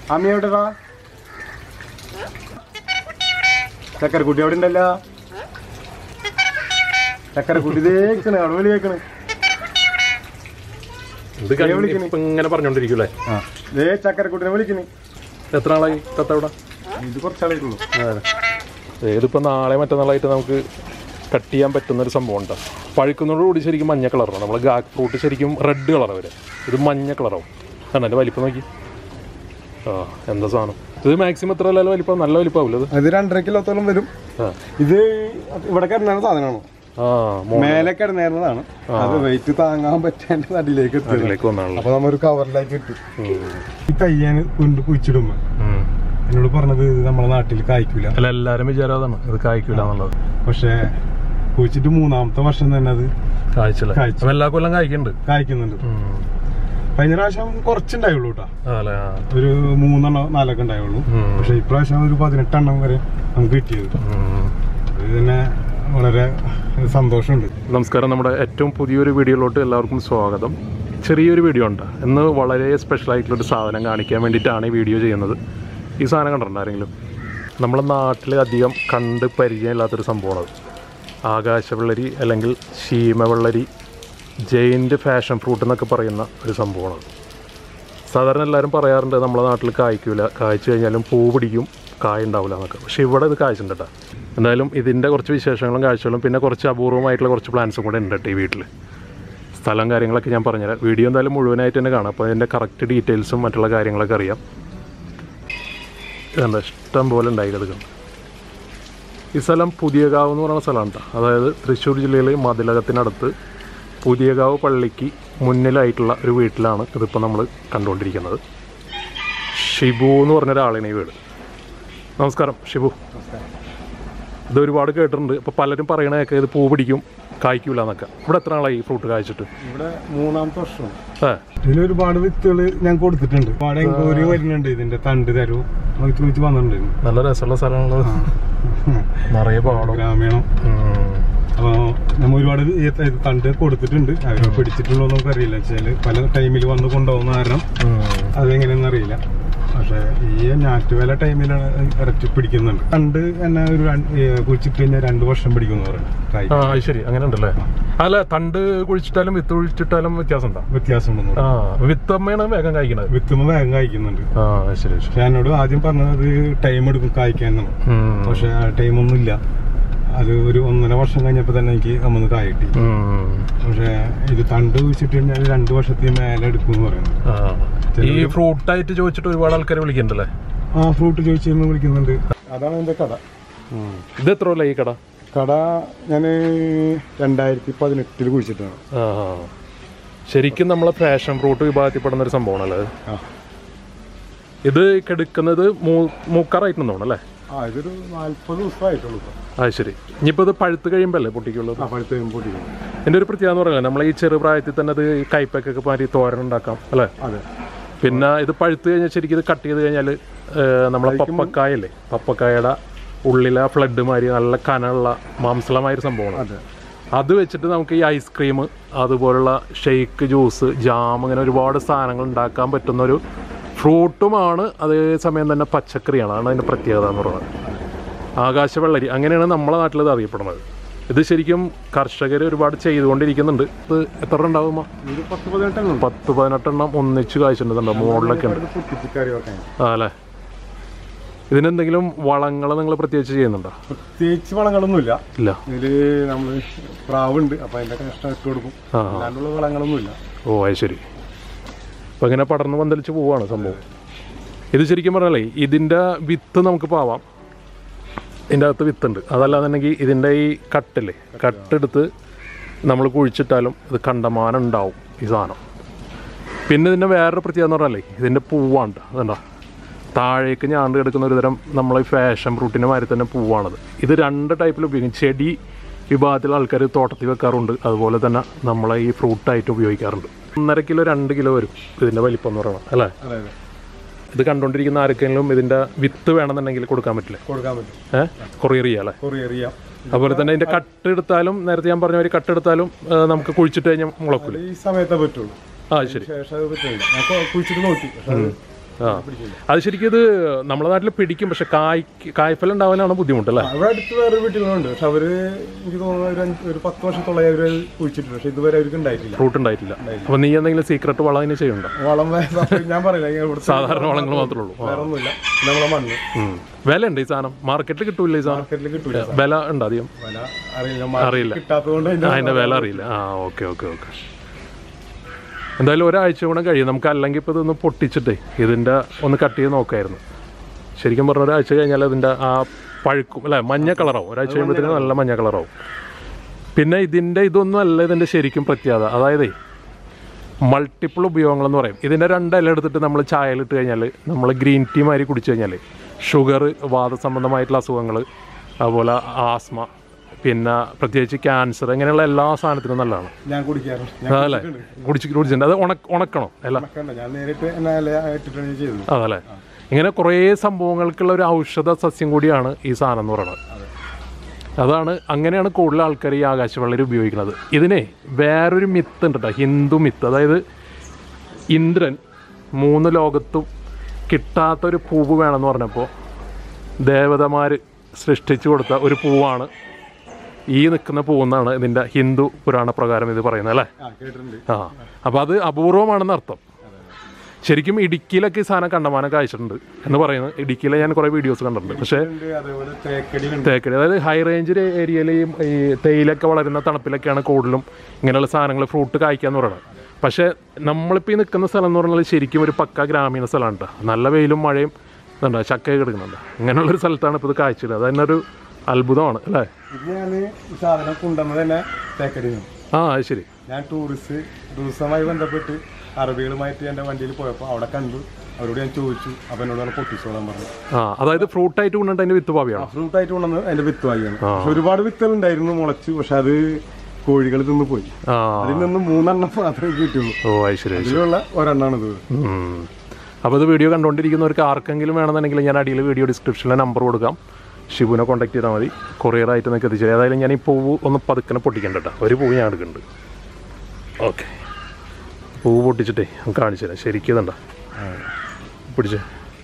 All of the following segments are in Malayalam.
അമ്മ എവിടെടാ ചക്കരക്കുട്ടി അവിടെ ഉണ്ടല്ലോ ചക്കരക്കുട്ടി തേക്കണ് അവിടെ വിളി കേക്കണ് ഇത് കഴിഞ്ഞ് ഇപ്പൊ ഇങ്ങനെ പറഞ്ഞോണ്ടിരിക്കൂലേ ആ ദേ ചക്കരക്കുട്ടിനെ വിളിക്കണ് എത്ര നാളായി തത്ത ഇവിടെ ഇത് കുറച്ചാളായിട്ടുള്ളൂ ഇതിപ്പോ നാളെ മറ്റന്നാളായിട്ട് നമുക്ക് കട്ട് ചെയ്യാൻ പറ്റുന്ന ഒരു സംഭവം ഉണ്ട് പഴുക്കുന്നതോടുകൂടി ശരിക്കും മഞ്ഞ കളറാണ് നമ്മൾ ഗാക്ക് ഫ്രൂട്ട് ശരിക്കും റെഡ് കളറാണ് വരെ ഇത് മഞ്ഞ കളറാവും കാരണം എൻ്റെ വലിപ്പം നോക്കി ആ എന്താ സാധനം ഇത് മാക്സിമം എത്ര അല്ലല്ലോ വലിപ്പം നല്ല വലിപ്പമാവില്ല ഇത് അത് രണ്ടര കിലോത്തോളം വരും ആ ഇത് ഇവിടെ കിടന്ന സാധനമാണോ ആ മേലെ കിടന്നേരുന്നതാണ് അത് വെയിറ്റ് താങ്ങാൻ പറ്റാണ്ട് നടിയിലേക്ക് എത്തി മോളിലേക്ക് വന്നാണല്ലോ അപ്പൊ നമ്മ ഒരു കവറിലേക്ക് ഇട്ടു ഈ തയ്യാൻ കൊണ്ട് കുഴിച്ചിടുമ്പോ ഉം. എന്നോട് പറഞ്ഞത് ഇത് നമ്മളെ നാട്ടിൽ കായ്ക്കൂല അല്ല എല്ലാരും വിചാരം അതാണ് ഇത് കായ്ക്കൂല എന്നുള്ളത് പക്ഷെ കുഴിച്ചിട്ട് മൂന്നാമത്തെ വർഷം തന്നെ അത് കായ്ച്ചല്ലേ കായ്ച്ചു. അപ്പൊ എല്ലാ കൊല്ലം കായ്ക്കുന്നുണ്ട് കായ്ക്കുന്നുണ്ട് ഉം. കഴിഞ്ഞ പ്രാവശ്യം കുറച്ചുണ്ടായുള്ളൂ കേട്ടോ ആ, അല്ലേ ആ. ഒരു മൂന്നെണ്ണം നാലൊക്കെ ഉണ്ടായുള്ളൂ ഉം. പക്ഷെ ഇപ്രാവശ്യം ഒരു പതിനെട്ടെണ്ണം വരെ നമുക്ക് കിട്ടിയത് ഉം. അത് തന്നെ വളരെ സന്തോഷമുണ്ട് നമസ്കാരം നമ്മുടെ ഏറ്റവും പുതിയൊരു വീഡിയോയിലോട്ട് എല്ലാവർക്കും സ്വാഗതം ചെറിയൊരു വീഡിയോ ഉണ്ട് ഇന്ന് വളരെ സ്പെഷ്യൽ ആയിട്ടുള്ളൊരു സാധനം കാണിക്കാൻ വേണ്ടിയിട്ടാണ് ഈ വീഡിയോ ചെയ്യുന്നത് ഈ സാധനം കണ്ടിട്ടുണ്ടോ ആരെങ്കിലും നമ്മുടെ നാട്ടിൽ അധികം കണ്ട് പരിചയമില്ലാത്തൊരു സംഭവമാണ് ആകാശവെള്ളരി അല്ലെങ്കിൽ ശീമവെള്ളരി ജയിൻ്റ് ഫാഷൻ ഫ്രൂട്ട് എന്നൊക്കെ പറയുന്ന ഒരു സംഭവമാണ് സാധാരണ എല്ലാവരും പറയാറുണ്ട് നമ്മുടെ നാട്ടിൽ കായ്ക്കൂല കായ്ച്ചു കഴിഞ്ഞാലും പൂ പിടിക്കും കായ ഉണ്ടാവില്ല എന്നൊക്കെ പക്ഷെ ഇവിടെ ഇത് കായ്ച്ചിട്ടുണ്ട് കേട്ടോ എന്തായാലും ഇതിൻ്റെ കുറച്ച് വിശേഷങ്ങളും കാഴ്ചകളും പിന്നെ കുറച്ച് അപൂർവമായിട്ടുള്ള കുറച്ച് പ്ലാൻസും കൂടെ ഉണ്ട് കേട്ടോ ഈ വീട്ടിൽ സ്ഥലം കാര്യങ്ങളൊക്കെ ഞാൻ പറഞ്ഞുതരാം വീഡിയോ എന്തായാലും മുഴുവനായിട്ട് തന്നെ കാണാം അപ്പോൾ അതിൻ്റെ കറക്റ്റ് ഡീറ്റെയിൽസും മറ്റുള്ള കാര്യങ്ങളൊക്കെ അറിയാം ഇതെന്താ ഇഷ്ടം പോലെ ഉണ്ടായി കിടക്കുന്നു ഈ സ്ഥലം പുതിയകാവ് എന്ന് പറയുന്ന സ്ഥലമാണ് കേട്ടോ അതായത് തൃശ്ശൂർ ജില്ലയിലെ മതിലകത്തിനടുത്ത് പുതിയകാവ് പള്ളിക്ക് മുന്നിലായിട്ടുള്ള ഒരു വീട്ടിലാണ് ഇതിപ്പോൾ നമ്മൾ കണ്ടുകൊണ്ടിരിക്കുന്നത് ഷിബു എന്ന് പറഞ്ഞ ഒരാളാണ് ഈ വീട് നമസ്കാരം ഷിബു ഇത് ഒരുപാട് കേട്ടിട്ടുണ്ട് ഇപ്പോൾ പലരും പറയണതൊക്കെ ഇത് പൂ പിടിക്കും കായ്ക്കൂല എന്നൊക്കെ ഇവിടെ എത്ര നാളായി ഈ ഫ്രൂട്ട് കായ്ച്ചിട്ട് ഇവിടെ മൂന്നാമത്തെ വർഷമാണ് ഏ ഇതിൽ ഒരുപാട് വിത്തുകൾ ഞാൻ കൊടുത്തിട്ടുണ്ട് ഒരുപാട് എൻക്വയറി വരുന്നുണ്ട് ഇതിന്റെ തണ്ട് തരൂ നമുക്ക് ചോദിച്ച് വന്നിട്ടുണ്ടായിരുന്നു നല്ല രസമുള്ള സ്ഥലമാണുള്ളത് നിറയെ പാടും ഗ്രാമീണം ഉം. അപ്പോൾ നമ്മൾ ഒരുപാട് ഈ ത- ഇത് തണ്ട് കൊടുത്തിട്ടുണ്ട് അവർ പിടിച്ചിട്ടുണ്ടോ നമുക്ക് അറിയില്ല വെച്ചാൽ പല ടൈമിൽ വന്ന് കൊണ്ടുപോകുന്ന കാരണം ഉം. അതെങ്ങനെയെന്ന് അറിയില്ല പക്ഷെ ഈ ഞാറ്റുവേല ടൈമിലാണ് കറക്റ്റ് പിടിക്കുന്നുണ്ട് തണ്ട് തന്നെ ഒരു രണ്ട്- ഏ, കുഴിച്ചിട്ട് കഴിഞ്ഞാൽ രണ്ട് വർഷം പിടിക്കുമെന്ന് പറയുന്നത് കായ് ആ അത് ശരി അങ്ങനെ ഉണ്ടല്ലേ അല്ല തണ്ട് കുഴിച്ചിട്ടാലും വിത്ത് കുഴിച്ചിട്ടാലും വ്യത്യാസം ഉണ്ടോ വ്യത്യാസമുണ്ടെന്ന് ആ വിത്തമ്മയാണ് വേഗം കായ്ക്കണത് വിത്തുമ്പോ വേഗം കായ്ക്കുന്നുണ്ട് ആ ശരി ശരി പക്ഷെ എന്നോട് ആദ്യം പറഞ്ഞത് ടൈം എടുക്കും കായ്ക്കാന്നാണ് ഉം. പക്ഷെ ആ ടൈമൊന്നും ഇല്ല അത് ഒരു ഒന്നര വർഷം കഴിഞ്ഞപ്പോ തന്നെ എനിക്ക് അമ്മന്ന് കായ കിട്ടി ഉം. പക്ഷെ ഇത് തണ്ട് കുഴിച്ചിട്ട് കഴിഞ്ഞാൽ രണ്ടു വർഷത്തിന് മേലെ എടുക്കും എന്ന് പറയുന്നത് ആ. ഈ ഫ്രൂട്ടായിട്ട് ചോദിച്ചിട്ട് ഒരുപാട് ആൾക്കാർ വിളിക്കുന്നുണ്ടല്ലേ ആ ഫ്രൂട്ട് ചോദിച്ചിരുന്ന് വിളിക്കുന്നുണ്ട് അതാണ് എന്റെ കട ഇത് എത്ര കൊല്ലം ഈ കട കട ഞാൻ രണ്ടായിരത്തി പതിനെട്ടില് കുഴിച്ചിട്ടാണ് ആ ആ. ശരിക്കും നമ്മളെ ഫാഷൻ ഫ്രൂട്ട് വിഭാഗത്തിൽപ്പെടുന്ന ഒരു സംഭവമാണല്ലേ ഇത്? ആ ഇത് കെടുക്കുന്നത് മൂ- മൂക്കാറായിട്ടുണ്ടോ അല്ലേ ആ ഇതൊരു നാല്പത് ദിവസമായിട്ടുള്ളൂ ഇപ്പൊ. ആ ശരി ഇനിയിപ്പോൾ ഇത് പഴുത്ത് കഴിയുമ്പോൾ അല്ലേ പൊട്ടിക്കുള്ളത് ആ പഴുത്ത പൊട്ടിക്കണം എൻ്റെ ഒരു പ്രത്യേകത എന്ന് പറയുന്നത് നമ്മൾ ഈ ചെറു പ്രായത്തിൽ തന്നെ അത് കൈപ്പൊക്കെ മാറ്റി തോരൻ ഉണ്ടാക്കാം അല്ലേ അതെ പിന്നെ ഇത് പഴുത്ത് കഴിഞ്ഞാൽ ശരിക്കും ഇത് കട്ട് ചെയ്ത് കഴിഞ്ഞാൽ നമ്മളെ പപ്പക്കായല്ലേ പപ്പക്കായയുടെ ഉള്ളിലെ ഫ്ലഡ് മാതിരി നല്ല കനമുള്ള മാംസളമായൊരു സംഭവമാണ് അതെ അത് വെച്ചിട്ട് നമുക്ക് ഈ ഐസ്ക്രീം അതുപോലുള്ള ഷെയ്ക്ക് ജ്യൂസ് ജാം അങ്ങനെ ഒരുപാട് സാധനങ്ങൾ ഉണ്ടാക്കാൻ പറ്റുന്ന ഒരു ഫ്രൂട്ടുമാണ് അതേ സമയം തന്നെ പച്ചക്കറിയാണ് അതാണ് അതിൻ്റെ പ്രത്യേകത എന്ന് പറയുന്നത് ആകാശവെള്ളരി അങ്ങനെയാണ് നമ്മളെ നാട്ടിൽ ഇത് അറിയപ്പെടുന്നത് ഇത് ശരിക്കും കർഷകർ ഒരുപാട് ചെയ്തുകൊണ്ടിരിക്കുന്നുണ്ട് ഇത് എത്ര എണ്ണം ഉണ്ടാവുമോ ഇത് പത്ത് പതിനെട്ടെണ്ണം പത്ത് പതിനെട്ടെണ്ണം ഒന്നിച്ച് കാഴ്ചയുണ്ട് മുകളിലൊക്കെ ഉണ്ട് പൊട്ടിച്ചിക്കറി വെക്കാൻ ആ അല്ലേ ഇതിനെന്തെങ്കിലും വളങ്ങൾ നിങ്ങൾ പ്രത്യേകിച്ച് ചെയ്യുന്നുണ്ടോ പ്രത്യേകിച്ച് വളങ്ങളൊന്നുമില്ല ഇല്ല ഇതില് നമ്മള് പ്രാവുണ്ട് അപ്പൊ അതിന്റെ കഷ്ടം ഇട്ട് കൊടുക്കും ആ ആ. അല്ലാണ്ടുള്ള വളങ്ങളൊന്നുമില്ല ഓ അത് ശരി അപ്പം ഇങ്ങനെ പടർന്ന് പന്തലിച്ച് പോവാണ് സംഭവം ഇത് ശരിക്കും പറഞ്ഞാലേ ഇതിൻ്റെ വിത്ത് നമുക്ക് പാവാം ഇതിൻ്റെ അകത്ത് വിത്തുണ്ട് അതല്ലാന്നുണ്ടെങ്കിൽ ഇതിൻ്റെ ഈ കട്ടില്ലേ കട്ടെടുത്ത് നമ്മൾ കുഴിച്ചിട്ടാലും ഇത് കണ്ടമാനം ഉണ്ടാവും ഈ സാധനം പിന്നെ ഇതിൻ്റെ വേറൊരു പ്രത്യേകത എന്ന് പറഞ്ഞാലേ ഇതിൻ്റെ പൂവാണ് അതുണ്ടോ താഴേക്ക് ഞാണ്ട് കിടക്കുന്ന ഒരു തരം നമ്മളെ ഫാഷൻ ഫ്രൂട്ടിൻ്റെ മാതിരി തന്നെ പൂവാണത് ഇത് രണ്ട് ടൈപ്പിൽ ഉപയോഗിക്കും ചെടി വിഭാഗത്തിലുള്ള ആൾക്കാർ തോട്ടത്തിൽ വെക്കാറുണ്ട് അതുപോലെ തന്നെ നമ്മളെ ഈ ഫ്രൂട്ടായിട്ട് ഉപയോഗിക്കാറുണ്ട് ഒന്നര കിലോ രണ്ട് കിലോ വരും ഇതിൻ്റെ വലിപ്പം എന്ന് പറയുന്നത് അല്ലേ അതെ അതെ ഇത് കണ്ടുകൊണ്ടിരിക്കുന്ന ആർക്കെങ്കിലും ഇതിൻ്റെ വിത്ത് വേണമെന്നുണ്ടെങ്കിൽ കൊടുക്കാൻ പറ്റില്ലേ കൊടുക്കാൻ പറ്റും ഏഹ് കൊറിയർ ചെയ്യാം അല്ലേ കൊറിയർ ചെയ്യാം അതുപോലെ തന്നെ ഇതിൻ്റെ കട്ട് എടുത്താലും നേരത്തെ ഞാൻ പറഞ്ഞ മാതിരി കട്ട് എടുത്താലും ഏ, നമുക്ക് കുഴിച്ചിട്ട് കഴിഞ്ഞാൽ മുളക്കൂല ഈ സമയത്തേ പറ്റുള്ളൂ ആ ശരി ശേഷം അത് പറ്റില്ല ഞാൻ കൊ- കുഴിച്ചിട്ട് നോക്കി പക്ഷെ അത് ആ അത് ശരിക്കും ഇത് നമ്മുടെ നാട്ടിൽ പിടിക്കും പക്ഷെ കായ് കായ്ഫലം ഉണ്ടാവാനാണ് ബുദ്ധിമുട്ടല്ലേ അവിടെ അടുത്ത് വേറെ വീട്ടുകളുണ്ട് പക്ഷെ അവര് എനിക്ക് തോന്നുന്നു ഒരു അഞ്ച്- ഒരു പത്ത് വർഷത്തോളം അവര് കുഴിച്ചിട്ടുണ്ട് പക്ഷെ ഇതുവരെ അവർക്ക് ഉണ്ടായിട്ടില്ല ഫ്രൂട്ട് ഉണ്ടായിട്ടില്ല അപ്പൊ നീ എന്തെങ്കിലും സീക്രട്ട് വളം അതിന് ചെയ്യുന്നുണ്ടോ വളം വേ- ഞാൻ പറയില്ല ഇങ്ങനെ ഇവിടുത്തെ സാധാരണ വളങ്ങൾ മാത്രമേ ഉള്ളൂ ആ. വേറെ ഒന്നുമില്ല പിന്നെ നമ്മളെ മണ്ണ് ഉം. വില ഉണ്ട് ഈ സാധനം മാർക്കറ്റിൽ കിട്ടൂല ഈ സാധനം മാർക്കറ്റിൽ കിട്ടൂല വില ഉണ്ട് അധികം വില അറിയില്ല അറിയില്ല. കിട്ടാത്തതുകൊണ്ട് അതിന്റെ അതിന്റെ വില അറിയില്ല ആ ഓക്കെ ഓക്കെ ഓക്കെ എന്തായാലും ഒരാഴ്ച കൂടെ കഴിയും നമുക്ക് അല്ലെങ്കിൽ ഇപ്പോൾ ഇതൊന്ന് പൊട്ടിച്ചിട്ടേ ഇതിൻ്റെ ഒന്ന് കട്ട് ചെയ്ത് നോക്കായിരുന്നു ശരിക്കും പറഞ്ഞ ഒരാഴ്ച കഴിഞ്ഞാൽ അതിൻ്റെ ആ പഴുക്കും അല്ലേ മഞ്ഞ കളറാവും ഒരാഴ്ച കഴിയുമ്പോഴത്തേനും നല്ല മഞ്ഞ കളറാവും പിന്നെ ഇതിൻ്റെ ഇതൊന്നും അല്ല ഇതിൻ്റെ ശരിക്കും പ്രത്യേകത അതായത് മൾട്ടിപ്പിൾ ഉപയോഗങ്ങളെന്ന് പറയും ഇതിൻ്റെ രണ്ട് ഇല എടുത്തിട്ട് നമ്മൾ ചായയിലിട്ട് കഴിഞ്ഞാൽ നമ്മൾ ഗ്രീൻ ടീ മാതിരി കുടിച്ചു കഴിഞ്ഞാൽ ഷുഗർ വാദസംബന്ധമായിട്ടുള്ള അസുഖങ്ങൾ അതുപോലെ ആസ്മ പിന്നെ പ്രത്യേകിച്ച് ക്യാൻസർ ഇങ്ങനെയുള്ള എല്ലാ സാധനത്തിനും നല്ലതാണ് ഞാൻ കുടിക്കാറുണ്ട് ഞാൻ അതല്ലേ കുടിച്ച് കുടിച്ചിട്ടുണ്ട് അത് ഉണക്ക ഉണക്കണം അല്ല കണ്ട ഞാൻ നേരിട്ട് എന്നെ ഇല ഇട്ടിട്ടാണ് ഞാൻ ചെയ്തത് അതല്ലേ ഇങ്ങനെ കുറേ സംഭവങ്ങൾക്കുള്ള ഒരു ഔഷധ സസ്യം കൂടിയാണ് ഈ സാധനം എന്ന് പറയുന്നത് അതാണ് അങ്ങനെയാണ് കൂടുതൽ ആൾക്കാർ ഈ ആകാശവെള്ളരി ഉപയോഗിക്കുന്നത് ഇതിനെ വേറൊരു മിത്ത് ഉണ്ട് കേട്ടോ ഹിന്ദു മിത്ത് അതായത് ഇന്ദ്രൻ മൂന്ന് ലോകത്തും കിട്ടാത്തൊരു പൂവ് വേണമെന്ന് പറഞ്ഞപ്പോൾ ദേവതമാർ സൃഷ്ടിച്ചു കൊടുത്ത ഒരു പൂവാണ് ഈ നിൽക്കുന്ന പൂവെന്നാണ് ഇതിൻ്റെ ഹിന്ദു പുരാണ പ്രകാരം ഇത് പറയുന്നത് അല്ലേ ആ കേട്ടിട്ടുണ്ട് ആ അപ്പോൾ അത് അപൂർവമാണെന്ന് അർത്ഥം ശരിക്കും ഇടുക്കിയിലൊക്കെ ഈ സാധനം കണ്ടമാനം കാഴ്ചിട്ടുണ്ട് എന്ന് പറയുന്നത് ഇടുക്കിയിലെ ഞാൻ കുറേ വീഡിയോസ് കണ്ടിട്ടുണ്ട് പക്ഷേ ഉണ്ട് അതേപോലെ തേക്കടിയിലുണ്ട് തേക്കടി അതായത് ഹൈ റേഞ്ച് ഏരിയയിൽ ഈ തേയിലൊക്കെ വളരുന്ന തണുപ്പിലൊക്കെയാണ് കൂടുതലും ഇങ്ങനെയുള്ള സാധനങ്ങൾ ഫ്രൂട്ട് കായ്ക്കാന്ന് പറയുന്നത് പക്ഷേ നമ്മളിപ്പോൾ ഈ നിൽക്കുന്ന സ്ഥലം എന്ന് പറഞ്ഞാൽ ശരിക്കും ഒരു പക്ക ഗ്രാമീണ സ്ഥലമാണ് കേട്ടോ നല്ല വെയിലും മഴയും ഇതുണ്ടോ ചക്കയൊക്കെ എടുക്കുന്നുണ്ട് ഇങ്ങനെയുള്ളൊരു സ്ഥലത്താണ് ഇപ്പോൾ ഇത് കാഴ്ചയിൽ അത് തന്നെ ഒരു അത്ഭുതമാണ് അല്ലേ ഇത് ഞാൻ ഈ സാധനം കൊണ്ടുവന്നത് തന്നെ തേക്കടിയിൽ നിന്ന് ആ അത് ശരി ഞാൻ ടൂറിസ്റ്റ് ടൂറിസവുമായി ബന്ധപ്പെട്ട് അറബികളുമായിട്ട് എൻ്റെ വണ്ടിയിൽ പോയപ്പോൾ അവിടെ കണ്ടു അവരോട് ഞാൻ ചോദിച്ചു അപ്പം എന്നോട് പറഞ്ഞ് പൊട്ടിച്ചോളാൻ പറഞ്ഞു ആ അതായത് ഫ്രൂട്ടായിട്ട് കൊണ്ടുണ്ട് അതിൻ്റെ വിത്ത് ഭാവിയാണ് ഫ്രൂട്ട് ആയിട്ട് കൊണ്ടുവന്ന് അതിന്റെ വിത്ത് വാങ്ങിയാണ് പക്ഷെ ഒരുപാട് വിത്തുകൾ ഉണ്ടായിരുന്നു മുളച്ചു പക്ഷെ അത് കോഴികൾ തിന്ന് പോയി ആ അതിൽ നിന്ന് മൂന്നെണ്ണം മാത്രമേ കിട്ടിയുള്ളൂ ഓ അത് ശരി അതിലുള്ള ഒരെണ്ണമാണ് ഇത് ഉം. അപ്പോൾ ഇത് വീഡിയോ കണ്ടുകൊണ്ടിരിക്കുന്നവർക്ക് ആർക്കെങ്കിലും വേണമെന്നുണ്ടെങ്കിൽ ഞാൻ അടിയിൽ വീഡിയോ ഡിസ്ക്രിപ്ഷനിൽ നമ്പർ കൊടുക്കാം ഷിബുനെ കോൺടാക്ട് ചെയ്താൽ മതി കൊറിയറായിട്ട് നിങ്ങൾക്ക് എത്തിച്ചു തരാം ഏതായാലും ഞാൻ ഈ പൂവ് ഒന്ന് പതുക്കനെ പൊട്ടിക്കണ്ട കേട്ടോ ഒരു പൂവ് ഞാൻ എടുക്കുന്നുണ്ട് ഓക്കെ പൂവ് പൊട്ടിച്ചിട്ടേ ഞാൻ കാണിച്ചു തരാം ശരിക്കും ഇതുണ്ടോ പിടിച്ചേ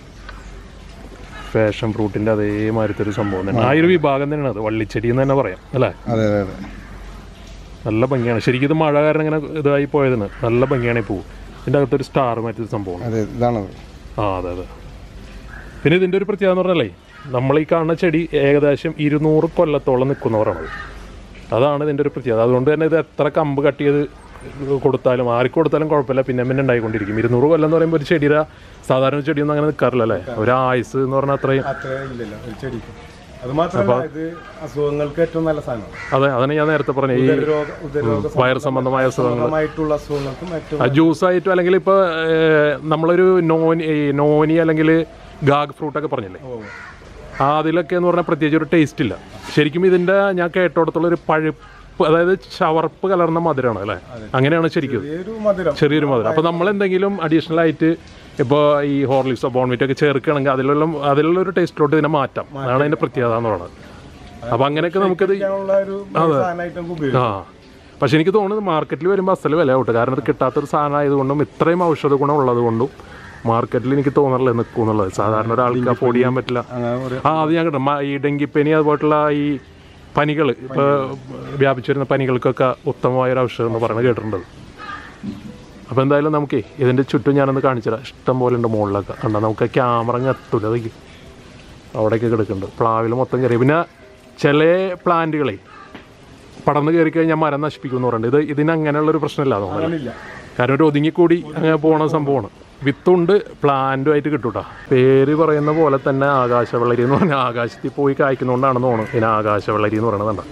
ഫാഷൻ ഫ്രൂട്ടിൻ്റെ അതേമാതിരത്തെ ഒരു സംഭവം തന്നെ ആ ഒരു വിഭാഗം തന്നെയാണ് അത് വള്ളിച്ചെടി എന്ന് തന്നെ പറയാം അല്ലേ അതെ അതെ അതെ നല്ല ഭംഗിയാണ് ശരിക്കും ഇത് മഴ കാരണം ഇങ്ങനെ ഇതായി പോയതാണ് നല്ല ഭംഗിയാണ് ഈ പൂവ് ഇതിൻ്റെ അകത്തൊരു സ്റ്റാർ മറ്റൊരു സംഭവമാണ് അതെ ഇതാണത് ആ അതെ അതെ പിന്നെ ഇതിൻ്റെ ഒരു പ്രത്യേകത എന്ന് പറഞ്ഞാലേ നമ്മൾ ഈ കാണുന്ന ചെടി ഏകദേശം ഇരുന്നൂറ് കൊല്ലത്തോളം നിൽക്കുന്നവരാണത് അതാണ് ഇതിൻ്റെ ഒരു പ്രത്യേകത അതുകൊണ്ട് തന്നെ ഇത് എത്ര കമ്പ് കട്ട് ചെയ്ത് കൊടുത്താലും ആർക്ക് കൊടുത്താലും കുഴപ്പമില്ല പിന്നെ പിന്നെ ഉണ്ടായിക്കൊണ്ടിരിക്കും ഇരുന്നൂറ് കൊല്ലം എന്ന് പറയുമ്പോൾ ഒരു ചെടിയുടെ സാധാരണ ചെടിയൊന്നും അങ്ങനെ നിൽക്കാറില്ല അല്ലേ ഒരു ആയുസ് എന്ന് പറഞ്ഞാൽ അത്രയും അത്ര ഇല്ലല്ലോ ഒരു ചെടിക്ക് അത് മാത്രമല്ല ഇത് അസുഖങ്ങൾക്ക് ഏറ്റവും നല്ല സാധനമാണ് അതെ അതാണ് ഞാൻ നേരത്തെ പറഞ്ഞത് ഈ ഉദരരോഗ ഉദരരോഗ വയർ സംബന്ധമായ അസുഖങ്ങൾ സംബന്ധമായിട്ടുള്ള അസുഖങ്ങൾക്കും ഏറ്റവും ആ ജ്യൂസായിട്ടും അല്ലെങ്കിൽ ഇപ്പോൾ നമ്മളൊരു നോനി ഈ നോനി അല്ലെങ്കിൽ ഗാഗ് ഫ്രൂട്ടൊക്കെ പറഞ്ഞില്ലേ ഓ ആ അതിലൊക്കെ എന്ന് പറഞ്ഞാൽ പ്രത്യേകിച്ച് ഒരു ടേസ്റ്റ് ഇല്ല ശരിക്കും ഇതിൻ്റെ ഞാൻ കേട്ടോടത്തുള്ള ഒരു പഴുപ്പ് അതായത് ചവർപ്പ് കലർന്ന മധുരമാണ് അല്ലേ അങ്ങനെയാണ് ശരിക്കും ഏതൊരു മധുരം ചെറിയൊരു മധുരം അപ്പോൾ നമ്മൾ എന്തെങ്കിലും അഡീഷണൽ ആയിട്ട് ഇപ്പോൾ ഈ ഹോർലിക്സോ ബോൺമിറ്റോ ഒക്കെ ചേർക്കുകയാണെങ്കിൽ അതിലുള്ള അതിലുള്ള ഒരു ടേസ്റ്റിലോട്ട് ഇതിനെ മാറ്റാം അതാണ് അതിൻ്റെ പ്രത്യേകത എന്ന് പറയുന്നത് അപ്പോൾ അങ്ങനെയൊക്കെ നമുക്കിത് കഴിക്കാനുള്ള ഒരു സാധനമായിട്ട് നമുക്ക് ഉപയോഗിക്കാം ആ പക്ഷെ എനിക്ക് തോന്നുന്നത് മാർക്കറ്റിൽ വരുമ്പോൾ അസല് വില കിട്ടും കാരണം ഇത് കിട്ടാത്തൊരു സാധനം ആയതുകൊണ്ടും ഇത്രയും ഔഷധ ഗുണം ഉള്ളത് കൊണ്ടും മാർക്കറ്റിൽ എനിക്ക് തോന്നാറില്ല നിൽക്കും എന്നുള്ളത് സാധാരണ ഒരാൾക്ക് അഫോർഡ് ചെയ്യാൻ പറ്റില്ല അങ്ങനെ ഒരു ആ അത് ഞാൻ കിട്ടും ഈ ഡെങ്കിപ്പനി അതുപോലുള്ള ഈ പനികൾ ഇപ്പോൾ വ്യാപിച്ചു വരുന്ന പനികൾക്കൊക്കെ ഉത്തമമായ ഒരു ഔഷധം എന്ന് പറയുന്നത് കേട്ടിട്ടുണ്ട് അപ്പോൾ എന്തായാലും നമുക്കേ ഇതിൻ്റെ ചുറ്റും ഞാനൊന്ന് കാണിച്ചുതരാം ഇഷ്ടം പോലെ ഉണ്ട് മുകളിലൊക്കെ കണ്ടാ നമുക്ക് ക്യാമറ എത്തൂല അതൊക്കെ അവിടെയൊക്കെ കിടക്കുന്നുണ്ട് പ്ലാവിൽ മൊത്തം കയറി പിന്നെ ചില പ്ലാന്റുകളെ പടർന്ന് കയറി കഴിഞ്ഞാൽ മരം നശിപ്പിക്കുമെന്ന് പറയുന്നത് ഇത് ഇതിന് അങ്ങനെയുള്ളൊരു പ്രശ്നമില്ല തോന്നുന്നു അങ്ങനില്ല കാരണം ഒരു ഒതുങ്ങിക്കൂടി അങ്ങനെ പോണ സംഭവമാണ് വിത്തുണ്ട് പ്ലാന്റും ആയിട്ട് കിട്ടൂട്ടാ പേര് പറയുന്ന പോലെ തന്നെ ആകാശവെള്ളരി എന്ന് പറഞ്ഞാൽ ആകാശത്തിൽ പോയി കായ്ക്കുന്നതുകൊണ്ടാണെന്ന് തോന്നുന്നു ഇതിന് ആകാശവെള്ളരി എന്ന് പറയുന്നത്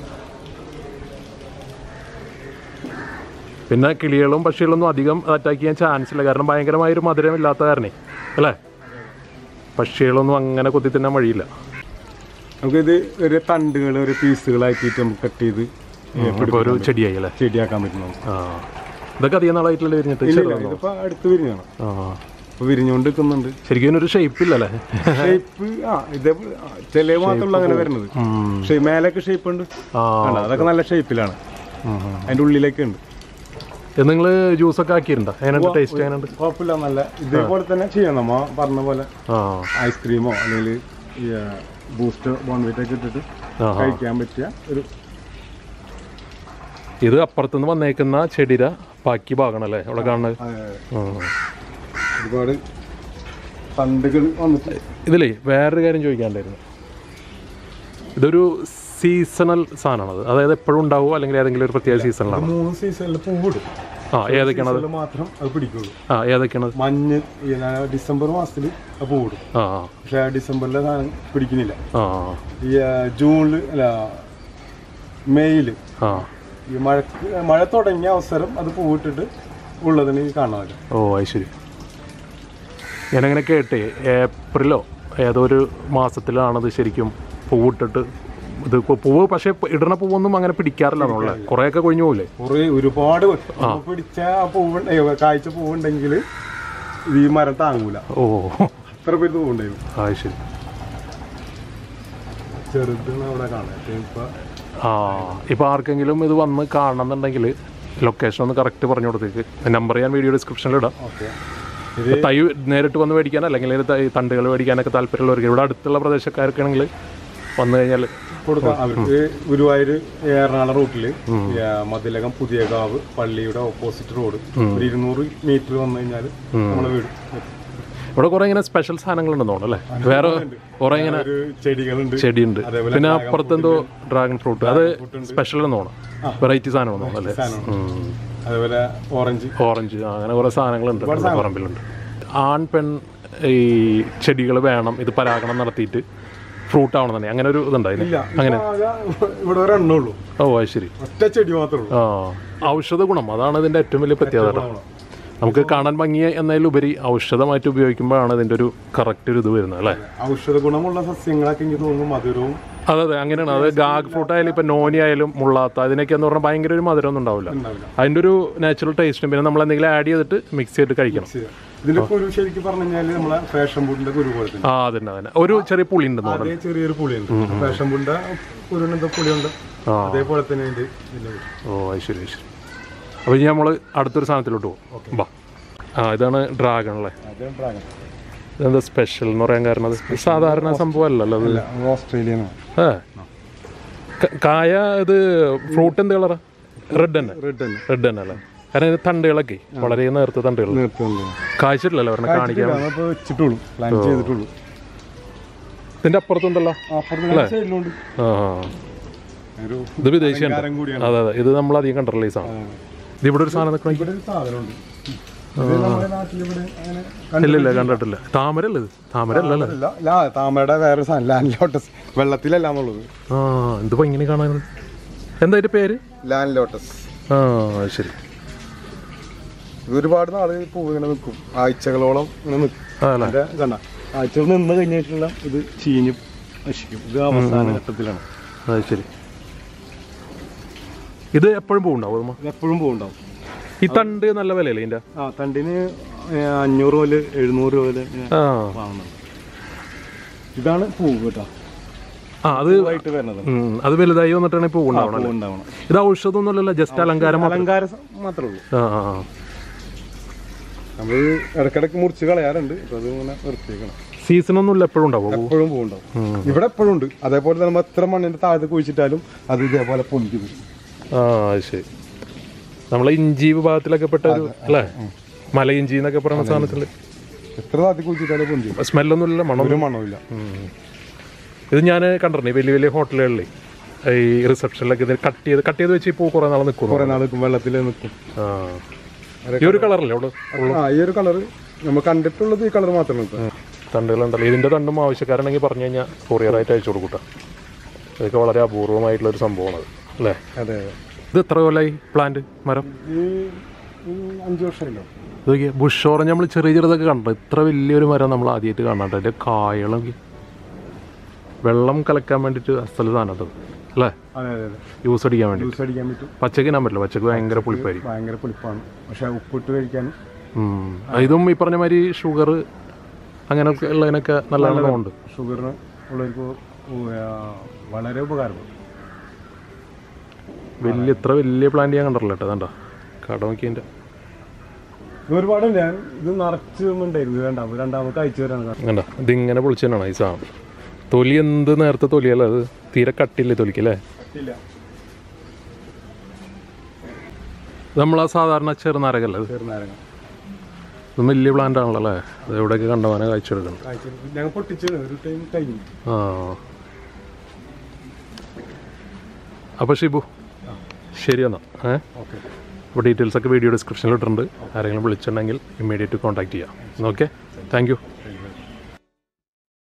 പിന്നെ കിളികളും പക്ഷികളൊന്നും അധികം അറ്റാക്ക് ചെയ്യാൻ ചാൻസ് ഇല്ല കാരണം ഭയങ്കരമായൊരു മധുരമില്ലാത്ത കാരണേ അല്ലേ പക്ഷികളൊന്നും അങ്ങനെ കൊത്തി തിന്നാൻ വഴിയില്ല നമുക്കിത് ഒരു തണ്ടുകൾ ഒരു പീസുകളാക്കിയിട്ട് നമുക്ക് കട്ട് ചെയ്ത് ഇപ്പോൾ ഒരു ചെടിയായി അല്ലേ ചെടിയാക്കാൻ പറ്റും നമുക്ക് ആ ഇതൊക്കെ അധികം നാളായിട്ടുള്ള വിരിഞ്ഞിട്ട് ഇല്ല, ചെറുതാണോ? ഇതിപ്പോ അടുത്ത് വിരിഞ്ഞാണ് ആ ഇപ്പൊ വിരിഞ്ഞുകൊണ്ട് നിൽക്കുന്നുണ്ട് ശരിക്കും ഇതിനൊരു ഷേപ്പ് ഇല്ലല്ലേ ഷേപ്പ് ആ ഇതേ ചില മാത്രമുള്ള അങ്ങനെ വരുന്നത് ഉം. പക്ഷേ മേലൊക്കെ ഷേപ്പ് ഉണ്ട് ആ കണ്ടോ? അതൊക്കെ നല്ല ഷേപ്പിലാണ് ഉം, ഉം. അതിന്റെ ഉള്ളിലേക്ക് ഉണ്ട് ഇത് നിങ്ങൾ ജ്യൂസൊക്കെ ആക്കിയിട്ടുണ്ടോ എങ്ങനെയുണ്ട് ടേസ്റ്റ് എങ്ങനെയുണ്ട് കുഴപ്പമില്ല നല്ല ഇതേപോലെ തന്നെ ചെയ്യാം നമ്മ പറഞ്ഞ പോലെ ആ ഐസ്ക്രീമോ അല്ലെങ്കിൽ ഈ ബൂസ്റ്റ് ബോൺവിറ്റ് ഒക്കെ ഇട്ടിട്ട് ആ കഴിക്കാൻ പറ്റിയ ഒരു ഇത് അപ്പുറത്തുനിന്ന് വന്നേക്കുന്ന ചെടിയുടെ ബാക്കി ഭാഗമാണല്ലേ ഇവിടെ കാണുന്നത് ആ, ആ. ഒരുപാട് തണ്ടുകൾ വന്നിട്ട് ഇതിലേ വേറൊരു കാര്യം ചോദിക്കാണ്ടായിരുന്നു ഇതൊരു സീസണൽ സാധനമാണത് അതായത് എപ്പോഴും ഉണ്ടാവുമോ അല്ലെങ്കിൽ ഏതെങ്കിലും ഒരു പ്രത്യേക സീസണിലാണ് മൂന്ന് സീസണിൽ പൂവിടും ആ ഏതൊക്കെയാണത് സീസണിൽ മാത്രം അത് പിടിക്കുള്ളൂ ആ ഏതൊക്കെയാണത് മഞ്ഞ് ഈ ന- ഡിസംബർ മാസത്തിൽ അത് പൂവിടും ആ പക്ഷെ ഡിസംബറിലെ സാധനം പിടിക്കുന്നില്ല ആ ഈ ആ, ജൂണില് അല്ല മെയ്യില് ആ ഈ മഴക്ക് മഴ തുടങ്ങിയ അവസരം അത് പൂവിട്ടിട്ട് ഉള്ളതിന് ഈ കാണാൻ പറ്റും ഓ അത് ശരി ഞാനങ്ങനെ കേട്ടേ ഏപ്രിലോ ഏതോ ഒരു മാസത്തിലാണത് ശരിക്കും പൂവിട്ടിട്ട് ഇത് ഇപ്പൊ പൂവ് പക്ഷേ ഇപ്പൊ ഇടണ പൂവൊന്നും അങ്ങനെ പിടിക്കാറില്ല എന്നുള്ളത് കുറേയൊക്കെ കൊഴിഞ്ഞു പോകില്ലേ കുറേ ഒരുപാട് ഇപ്പൊ പിടിച്ച ആ പൂവുണ്ട് ഏ, കായ്ച്ച പൂവുണ്ടെങ്കിൽ ഈ മരം താങ്ങൂല ഓ അത്ര പേര് പൂവുണ്ടായിരുന്നു അത് ശരി ചെറുതാണ് അവിടെ കാണാൻ ഇപ്പൊ ആ ഇപ്പോൾ ആർക്കെങ്കിലും ഇത് വന്ന് കാണണമെന്നുണ്ടെങ്കിൽ ലൊക്കേഷൻ ഒന്ന് കറക്റ്റ് പറഞ്ഞു കൊടുത്തേക്ക് നമ്പർ ഞാൻ വീഡിയോ ഡിസ്ക്രിപ്ഷനിൽ ഇടാം ഓക്കെ ഇപ്പൊ തൈ നേരിട്ട് വന്ന് മേടിക്കാൻ അല്ലെങ്കിൽ ഇതിന് തൈ തണ്ടുകൾ മേടിക്കാനൊക്കെ താല്പര്യമുള്ളവർക്ക് ഇവിടെ അടുത്തുള്ള പ്രദേശക്കാർക്കാണെങ്കിൽ വന്നു കഴിഞ്ഞാൽ കൊടുക്കാം അവർക്ക് ഗുരുവായൂർ എറണാകുളം റൂട്ടില് ഈ, ആ, മതിലകം പുതിയകാവ് പള്ളിയുടെ ഓപ്പോസിറ്റ് റോഡ് ഒരു ഇരുന്നൂറ് മീറ്റർ വന്നു കഴിഞ്ഞാൽ നമ്മളെ വീട് ഇവിടെ കുറേ ഇങ്ങനെ സ്പെഷ്യൽ സാധനങ്ങളുണ്ടെന്ന് തോന്നുന്നു അല്ലേ വേറെ കുറേ ഇങ്ങനെ ഒരു ചെടികളുണ്ട് ചെടിയുണ്ട് അതേപോലെ പിന്നെ അപ്പുറത്ത് എന്തോ ഡ്രാഗൺ ഫ്രൂട്ട് അത് സ്പെഷ്യൽ എന്ന് തോന്നുന്നു വെറൈറ്റി സാധനമാണെന്ന് തോന്നുന്നു അല്ലേ ഉം. അതേപോലെ ഓറഞ്ച് ഓറഞ്ച് ആ, അങ്ങനെ കുറേ സാധനങ്ങളുണ്ട് ഇവിടെ പറമ്പിലുണ്ട് ആൺ പെൺ ഈ ചെടികൾ വേണം ഇത് പരാഗണം നടത്തിയിട്ട് ഫ്രൂട്ട് ആവണം തന്നെ അങ്ങനെ ഒരു ഇതുണ്ടായില്ലേ ഇല്ല ഇപ്പൊ ആകെ ഇവിടെ ഒരെണ്ണേ ഉള്ളൂ ഓ അത് ശരി ഒറ്റ ചെടി മാത്രമേ ഉള്ളൂ ആ ഔഷധ ഗുണം അതാണ് ഇതിൻ്റെ ഏറ്റവും വലിയ പ്രത്യേകത കേട്ടോ. നമുക്ക് കാണാൻ ഭംഗി എന്നതിലുപരി ഔഷധമായിട്ട് ഉപയോഗിക്കുമ്പോഴാണ് ഇതിൻ്റെ ഒരു കറക്റ്റ് ഒരു ഇത് വരുന്നത് അല്ലേ ഔഷധ ഗുണമുള്ള സസ്യങ്ങളൊക്കെ എനിക്ക് തോന്നുന്നു മധുരവും അതെ അതെ അങ്ങനെയാണ് അത് ഗാഗ് ഫ്രൂട്ട് ആയാലും ഇപ്പം നോനി ആയാലും മുള്ളാത്ത അതിനൊക്കെ എന്ന് പറഞ്ഞാൽ ഭയങ്കര ഒരു മധുരം ഒന്നും ഉണ്ടാവില്ല ഉണ്ടാവില്ല അതിൻ്റെ ഒരു നാച്ചുറൽ ടേസ്റ്റും പിന്നെ നമ്മൾ എന്തെങ്കിലും ആഡ് ചെയ്തിട്ട് മിക്സ് ചെയ്തിട്ട് കഴിക്കണം ശരി. ഇതിന്റെ കുരു ശരിക്കും പറഞ്ഞു കഴിഞ്ഞാല് നമ്മളെ ഫാഷൻ ഫുഡിന്റെ കുരു പോലെ തന്നെ ആ അതന്നെ അതന്നെ ഒരു ചെറിയ പുളി ഉണ്ടെന്ന് തോന്നുന്നു അതേ ചെറിയൊരു പുളിയുണ്ട് ഫാഷൻ ഫുഡിന്റെ കുരുവിന് എന്താ പുളിയുണ്ട് ആ. അതേപോലെ തന്നെ അതിന്റെ ഇതിന്റെ കുരു. ഓ അത് ശരി അത് ശരി അപ്പോൾ ഇനി നമ്മൾ അടുത്തൊരു സാധനത്തിലോട്ട് പോകും ബാ ആ ഇതാണ് ഡ്രാഗൺ അല്ലേ അതേ ഡ്രാഗൺ ഇതെന്താ സ്പെഷ്യൽ എന്ന് പറയാൻ കാരണം അത് സാധാരണ സംഭവം അല്ലല്ലോ അത് അല്ല ഓസ്ട്രേലിയൻ ഏ ക- കായ ഇത് ഫ്രൂട്ട് എന്ത് കളറാ റെഡ് തന്നെ റെഡ് തന്നെ റെഡ് തന്നെ അല്ലേ കാരണം ഇത് തണ്ടുകളൊക്കെ വളരെ നേരത്തെ തണ്ടുകൾ നിർത്തുന്നുണ്ട് കായ്ച്ചിട്ടില്ലല്ലോ അവരെ കാണിക്കാൻ അപ്പൊ വെച്ചിട്ടുള്ളൂ പ്ലാൻ ചെയ്തിട്ടുള്ളൂ ഇതിന്റെ അപ്പുറത്തുണ്ടല്ലോ അപ്പുറത്തെ സൈഡിലുണ്ട് ആ ഒരു ഇത് വിദേശിയാണ് അലങ്കാരം കൂടിയാണ് അതെ അതെ ഇത് നമ്മൾ അധികം കണ്ട റിലീസാണ് ഇത് ഇവിടെ ഒരു സാധനം നിൽക്കണം ഇവിടെ ഒരു സാധനമുണ്ട് ഇത് നമ്മുടെ നാട്ടിലിവിടെ അങ്ങനെ ഇല്ല ഇല്ല കണ്ടിട്ടില്ല താമര അല്ലേ ഇത് താമര അല്ലല്ലേ അല്ല ലാ താമരയുടെ വേറെ സാധനം ലാൻഡ് ലോട്ടസ് വെള്ളത്തിലല്ല എന്നുള്ളത് ആ എന്ത് ഇങ്ങനെ കാണാൻ എന്താ അതിന്റെ പേര് ലാൻഡ് ലോട്ടസ് ആ അത് ശരി ഇത് ഒരുപാട് നാള് പൂ ഇങ്ങനെ നിൽക്കും ആഴ്ചകളോളം ഇങ്ങനെ നിൽക്കും ആ അല്ലേ അതിന്റെ കണ്ട ആഴ്ചകൾ നിന്ന് കഴിഞ്ഞിട്ടുള്ള ഇത് ചീഞ്ഞ് നശിക്കും ഇത് അവസാന ഘട്ടത്തിലാണ് അത് ശരി ഇത് എപ്പോഴും പോകുന്നുണ്ടാവും ഇത് എപ്പോഴും പൂവുണ്ടാവും ഈ തണ്ട് നല്ല വിലയല്ലേ ഇതിന്റെ ആ തണ്ടിന് ഏ, അഞ്ഞൂറ് മുതൽ എഴുന്നൂറ് രൂപ വരെ ഇങ്ങനെ ആ വാങ്ങുന്നുണ്ട് ഇതാണ് പൂവ് കേട്ടോ ആ അത് പൂവായിട്ട് വരുന്നത് ഉം, അത് വലുതായി വന്നിട്ടാണ് പൂ ഉണ്ടാവണം പൂ ഉണ്ടാവണം ഇത് ഔഷധമൊന്നുമല്ലല്ലോ ജസ്റ്റ് അലങ്കാരം മാത്രം അലങ്കാര സ- മാത്രമേ ഉള്ളൂ ആ ആ, ആ. നമ്മൾ ഇടക്കിടക്ക് മുറിച്ച് കളയാറുണ്ട് ഇപ്പൊ അത് ഇങ്ങനെ നിർത്തിയേക്കണം സീസണൊന്നുമില്ല എപ്പോഴും ഉണ്ടാവും എപ്പോഴും പൂവുണ്ടാവും ഇവിടെ എപ്പോഴും ഉണ്ട് അതേപോലെ തന്നെ നമ്മൾ എത്ര മണ്ണിന്റെ താഴത്ത് കുഴിച്ചിട്ടാലും അത് ഇതേപോലെ പൊന്തി വരും ആ അത് ശരി നമ്മളെ ഇഞ്ചി വിഭാഗത്തിലൊക്കെ പെട്ട ഒരു അല്ലേ മല ഇഞ്ചി എന്നൊക്കെ പറയുന്ന സാധനത്തിൽ എത്ര താഴത്ത് കുഴിച്ചിട്ടാലും പൊന്തി വരും സ്മെല്ലൊന്നുമില്ല മണം ഒരു മണമില്ല ഇത് ഞാൻ കണ്ടിട്ടുണ്ട് ഈ വലിയ വലിയ ഹോട്ടലുകളിൽ ഈ റിസപ്ഷനിലൊക്കെ ഇത് കട്ട് ചെയ്ത് കട്ട് ചെയ്ത് വെച്ച് ഇപ്പോൾ കുറേ നാൾ നിൽക്കുന്നു കുറെ നാൾ നിൽക്കും വെള്ളത്തിൽ നിൽക്കും ആ ഈ ഒരു കളറല്ലേ അവിടെ ആ ഈ ഒരു കളറ് നമ്മൾ കണ്ടിട്ടുള്ളത് ഈ കളർ മാത്രമേ നിൽക്കും തണ്ടുകളുണ്ടല്ലോ ഇതിൻ്റെ തണ്ടും ആവശ്യക്കാരുണ്ടെങ്കിൽ പറഞ്ഞു കഴിഞ്ഞാൽ കൊറിയറായിട്ട് അയച്ചു കൊടുക്കൂട്ടാ ഇതൊക്കെ വളരെ അപൂർവമായിട്ടുള്ള ഒരു സംഭവമാണ് അല്ലേ അതെ അതെ ഇത് എത്ര കൊല്ലമായി പ്ലാന്റ് മരം ഈ ഈ അഞ്ച് വർഷമല്ലോ ഇതൊക്കെ ബുഷ് ഓറഞ്ച് നമ്മൾ ചെറിയ ചെറുതൊക്കെ കണ്ടു ഇത്ര വലിയൊരു മരം നമ്മൾ ആദ്യമായിട്ട് കാണാണ്ട് അതിൻ്റെ കായകളൊക്കെ വെള്ളം കലക്കാൻ വേണ്ടിയിട്ട് അസ്ഥല സാധനം കേട്ടോ അല്ലേ അതെ അതെ അതെ ജ്യൂസ് അടിക്കാൻ വേണ്ടി ജ്യൂസ് അടിക്കാൻ പറ്റും പച്ചക്ക് ഇടാൻ പറ്റില്ല പച്ചക്ക് ഭയങ്കര പുളിപ്പായിരിക്കും ഭയങ്കര പുളിപ്പാണ് പക്ഷെ ഉപ്പിട്ട് കഴിക്കാനും ഉം. ഇതും ഈ പറഞ്ഞ മാതിരി ഷുഗർ അങ്ങനെയൊക്കെ ഉള്ളതിനൊക്കെ നല്ലതാണ് ഉണ്ട് ഷുഗറിന് ഉള്ളവർക്ക് ഉ- ആ, വളരെ ഉപകാരപ്പെടും വലിയ ഇത്ര വലിയ പ്ലാന്റ് ഞാൻ കണ്ടിട്ടില്ല കേട്ടോ കണ്ടോ കട നോക്കിയതിൻ്റെ ഇത് ഒരുപാടുണ്ട് ഞാൻ ഇത് നിറച്ച് ഉണ്ടായിരുന്നു രണ്ടാമത് രണ്ടാമത് അയച്ചു തരാണ് കാരണം. കണ്ട ഇതിങ്ങനെ പൊളിച്ചാണ് ഈ സാധനം തൊലി എന്ത് നേരത്തെ തൊലിയല്ല അത് തീരെ കട്ടില്ലേ തൊലിക്കല്ലേ ഇല്ല ഇത് നമ്മളാ സാധാരണ ചെറുനാരകല്ലേ ഇത് ചെറുനാരങ്ങ ഇത് വലിയ പ്ലാന്റ് ആണല്ലോ അല്ലേ അത് എവിടെയൊക്കെ കണ്ടവാനെ കാഴ്ചയെടുക്കണം അയച്ചു ഞങ്ങൾ പൊട്ടിച്ചാണ് ഒരു ടൈം കഴിഞ്ഞു ആ അപ്പോൾ ഷിബു ശരി എന്നാ ഏ ഓക്കെ അപ്പോൾ ഡീറ്റെയിൽസ് ഒക്കെ വീഡിയോ ഡിസ്ക്രിപ്ഷനിൽ ഇട്ടിട്ടുണ്ട് ആരെങ്കിലും വിളിച്ചിട്ടുണ്ടെങ്കിൽ ഇമ്മീഡിയറ്റ് കോൺടാക്ട് ചെയ്യാം ഓക്കെ താങ്ക് യു